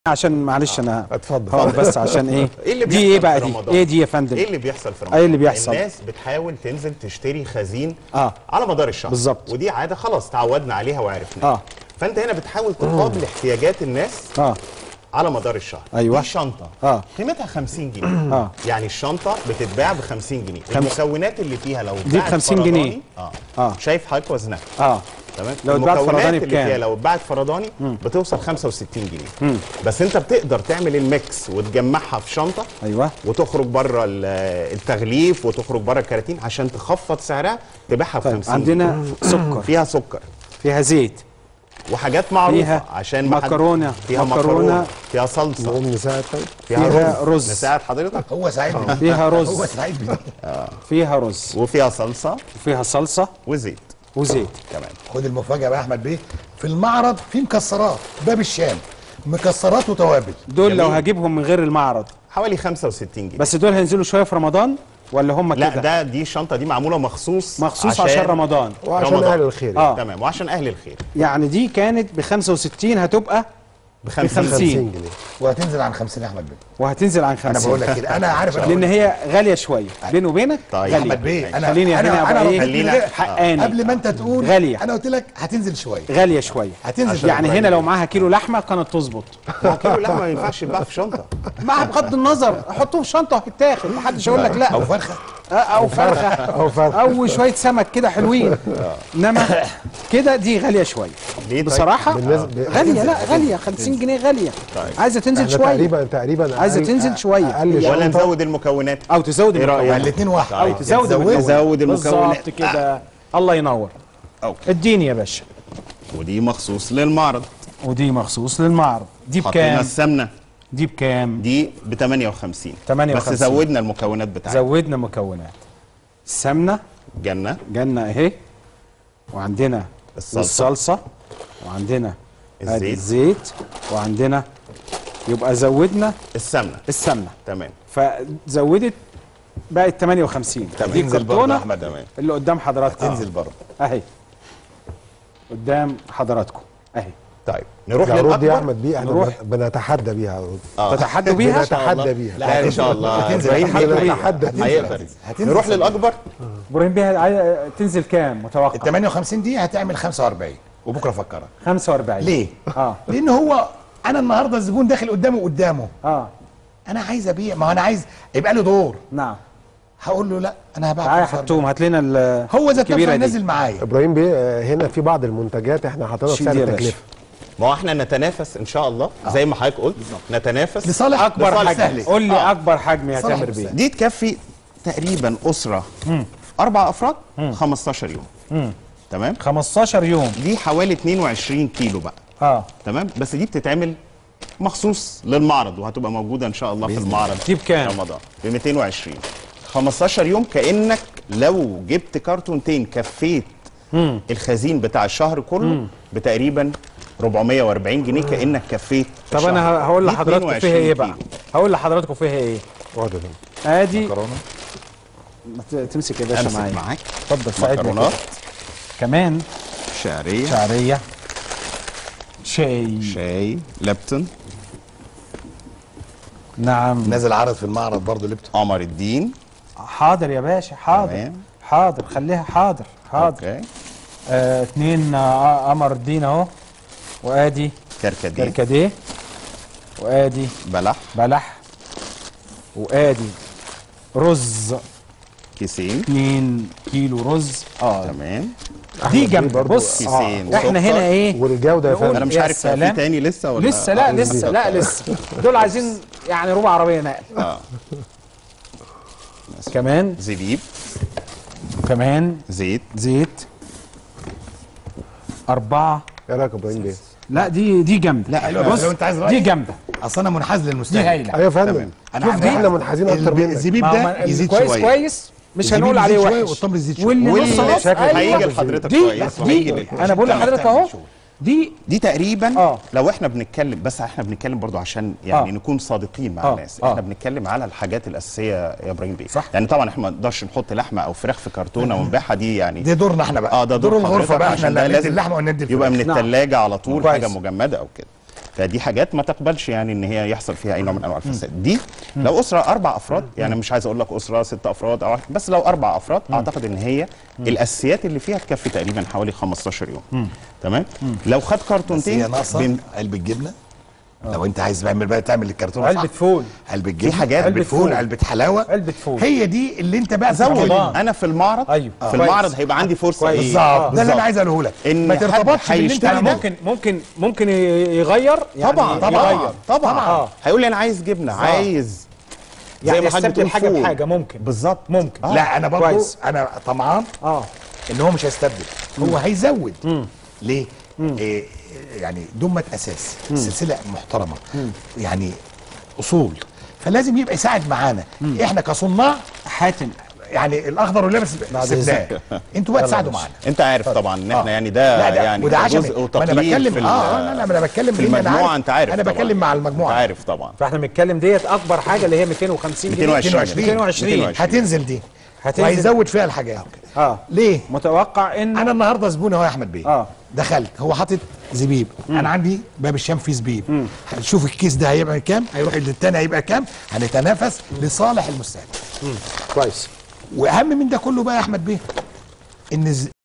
عشان معلش انا اتفضل. هقول بس عشان ايه ايه اللي دي بيحصل ايه بقى في دي رمضان؟ ايه دي يا فندم ايه اللي بيحصل في رمضان؟ ايه اللي بيحصل؟ الناس بتحاول تنزل تشتري خزين آه. على مدار الشهر بالظبط. ودي عاده خلاص تعودنا عليها وعرفناها آه. فانت هنا بتحاول تقابل احتياجات الناس اه على مدار الشهر أيوة. دي شنطه آه. قيمتها 50 جنيه آه. يعني الشنطه بتتباع ب 50 جنيه المكونات اللي فيها لو ب اتباعت 50 جنيه. فرداني، اه, آه. شايف حضرتك وزنها اه تمام لو اتباعت المكونات فرداني اللي بكام؟ فيها لو اتباعت فرداني بتوصل 65 جنيه بس انت بتقدر تعمل الميكس وتجمعها في شنطه ايوه وتخرج بره ال- التغليف وتخرج بره الكراتين عشان تخفض سعرها تبيعها ب طيب 50 عندنا سكر فيها سكر فيها زيت وحاجات معروفه فيها عشان ما حد- مكرونة. فيها مكرونة. مكرونه فيها صلصه نقوم نساعد طيب فيها فيها رز. نساعد حضرتك هو ساعدني فيها هو رز ساعدني فيها رز وفيها صلصه وفيها صلصه وزيت وزيت كمان خد المفاجاه بقى يا احمد بيه في المعرض في مكسرات باب الشام مكسرات وتوابل دول لو جميل. هجيبهم من غير المعرض حوالي 65 جنيه بس دول هينزلوا شويه في رمضان ولا هم لا كده ده دي الشنطه دي معموله مخصوص مخصوص عشان رمضان وعشان رمضان. اهل الخير آه. تمام وعشان اهل الخير يعني دي كانت ب 65 هتبقى ب 50. 50 50 جنيه وهتنزل عن 50 يا احمد بيه وهتنزل عن 50 انا بقول لك كده انا عارف أنا لان بقول لك. هي غاليه شويه بيني وبينك طيب. غاليه احمد بيه انا خليني انا هنا انا ابقى ايه ربيت خلينا- من غير- حقاني قبل ما انت تقول غالية. انا قلت لك هتنزل شويه غاليه شويه هتنزل يعني شوية. هنا لو معاها كيلو لحمه كانت تظبط ما هو كيلو اللحمه ما ينفعش يتباع في شنطه مع بغض النظر حطوه في شنطه وهتتاخد محدش يقول لك لا او فرخه آه، او فرخه أو فرخة. او شويه سمك كده حلوين انما كده دي غاليه شويه ليه طيب؟ بصراحه بالنسبة- غاليه لا غاليه 50 جنيه غاليه عايزه تنزل احنا شويه تقريبا تقريبا عايزة أقل- تنزل شوية. اقل ولا شنطة نزود المكونات او تزود إيه رأيك؟ المكونات الاثنين واحد او تزود تزود- المكونات تزود المكونات. بالظبط كده الله ينور أوكي. اديني يا باشا ودي مخصوص للمعرض ودي مخصوص للمعرض دي حطينا بكام السمنه دي بكام دي ب 58 58. بس زودنا المكونات بتاعتها زودنا مكونات السمنه جنه جنة اهي وعندنا الصلصة. الصلصة وعندنا الزيت. الزيت. الزيت وعندنا يبقى زودنا السمنه السمنه تمام فزودت بقت 58 تمام. دي تنزل برضه الكرتونه يا احمد تمام اللي قدام حضراتكم تنزل برضه اهي قدام حضراتكم اهي طيب نروح العروض دي يا للاكبر احمد بيه احنا نروح. بنتحدى بيها عروض تتحدوا بيها بنتحدى بيها لا ان شاء الله هتنزل إبراهيم هتنزل هيقدر- هتنزل. هيقدر هتنزل. نروح للاكبر ابراهيم بيها عاي- تنزل كام ال متوقع 58 دي هتعمل 45 وبكره افكرك 45 ليه؟ اه لان هو انا النهارده الزبون داخل قدامه قدامه اه انا عايز ابيع ما هو انا عايز يبقى له دور نعم هقول له لا انا هبيع تعالى 45. حطوهم هات لنا ال- هو ذات الكبيرة نفسه دي. نازل معايا ابراهيم بيه آه، هنا في بعض المنتجات احنا حاطينها شيل بسعر يا باشا. التكلفه ما هو احنا نتنافس ان شاء الله زي ما حضرتك قلت نتنافس لصالح اكبر لصالح حجم سهل. قول لي آه. اكبر حجم يا صالح تامر بيه سهل. دي تكفي تقريبا اسره اربع افراد 15 يوم تمام 15 يوم دي حوالي 22 كيلو بقى اه تمام بس دي بتتعمل مخصوص للمعرض وهتبقى موجوده ان شاء الله في المعرض دي بكام؟ رمضان ب 220 15 يوم كانك لو جبت كرتونتين كفيت الخزين بتاع الشهر كله بتقريبا 440 جنيه كانك كفيت طب الشهر. انا ه- هقول دي لحضراتكم فيها 22 ايه بقى كيلو. هقول لحضراتكم فيها ايه اقعد يا فندم. ادي مكرونه ما ت- تمسك يا باشا امسك معايا معاك اتفضل ساعدني مكرونات كده. كمان شعريه شعريه شاي شاي لبتون نعم نازل عرض في المعرض برضه لبته قمر الدين حاضر يا باشا حاضر تمام. حاضر خليها حاضر حاضر اوكي آه اتنين آه قمر الدين اهو وادي كركديه كركديه وادي بلح بلح وادي رز كيسين 2 كيلو رز اه تمام دي جنب برضو بص كيسين احنا سكر. هنا ايه والجوده يا نقول فندم انا مش يا عارف في سلام. تاني لسه ولا لسه لا لسه لا لسه دول عايزين يعني ربع عربيه نقل اه كمان زبيب كمان زيت زيت أربعة ايه رايك يا ابراهيم بيه لا دي دي جامدة لا حلو احنا بس لو انت عايز دي رايي جامدة اصل انا منحاز دي للمستهلك هايلة ايوه يا فندم تمام. انا شوف عامل دي إيه؟ احنا منحازين اكتر الب- منك الزبيب ما هو ده يزيد كويس شويه كويس مش الزبيب هنقول عليه يزيد شوية وحش والتمر يزيد شوية. واللي واللي نص نص شكلك هيجي أيوة. لحضرتك دي كويس وهيجي دي للكل. انا بقول أنت لحضرتك محتاج اهو شغل. دي دي تقريبا آه. لو احنا بنتكلم بس احنا بنتكلم برضو عشان يعني آه. نكون صادقين مع آه. الناس آه. احنا بنتكلم على الحاجات الاساسيه يا ابراهيم بيه صح. يعني طبعا احنا ما نقدرش نحط لحمه او فراخ في كرتونه ونبيعها دي يعني دي دورنا احنا بقى اه ده دور دور الغرفه حضرتك بقى احنا عشان اللي ده هندي لازم اللحمه وندي يبقى الفراخ من نعم. الثلاجه على طول كويس. حاجه مجمده او كده فدي حاجات ما تقبلش يعني ان هي يحصل فيها اي نوع من انواع الفساد دي لو اسره اربع افراد يعني مش عايز اقول لك اسره ست افراد او بس لو اربع افراد اعتقد ان هي الاساسيات اللي فيها تكفي تقريبا حوالي 15 يوم تمام لو خد بس كرتونتين هي ناقصه بين- علبه جبنه لو انت عايز تعمل بقى تعمل الكرتونه علبة صح. فول. علبه جبنه حاجات- علبه علبة فول فول. علبه حلاوه علبة فول. هي دي اللي انت بقى زود بتتكلم. رمضان. انا في المعرض أيوه. في آه. المعرض كويس. هيبقى عندي فرصه كويس. ايه بالظبط ده اللي بالظبط. انا عايز اقوله لك إن ما حد ترتبطش باللي انت هيشتري يعني ده. عامله. ممكن ممكن ممكن يغير يعني طبعا يغير طبعا طبعا آه. هيقول لي انا عايز جبنه عايز زي يعني ما حضرتك يستبدل بتقول حاجه فول. بحاجه ممكن بالظبط ممكن آه. لا انا برضه كويس. انا طمعان اه ان هو مش هيستبدل هو هيزود ليه إيه يعني دمة اساس سلسله محترمه يعني اصول فلازم يبقى يساعد معانا احنا كصناع حاتم يعني الاخضر واليابس سبناه انتوا بقى تساعدوا معانا انت عارف طبعا ان احنا آه. يعني ده, لا ده يعني وده ده عشمي جزء ما انا وتقليد بتكلم في ال- اه لا لا ما انا بتكلم في لأن أنا المجموعه عارف- انت عارف انا طبعاً. بتكلم مع المجموعه انت عارف طبعا فاحنا بنتكلم ديت اكبر حاجه اللي هي 250 جنيه 220. 220 هتنزل دي هتنزل. وهيزود فيها الحاجات اه ليه متوقع ان انا النهارده زبون اهو يا احمد بيه آه. دخلت هو حاطط زبيب انا عندي باب الشام فيه زبيب هنشوف الكيس ده هيبقى كام هيروح للتاني هيبقى كام هنتنافس لصالح المستهلك كويس واهم من ده كله بقى يا احمد بيه ان الز-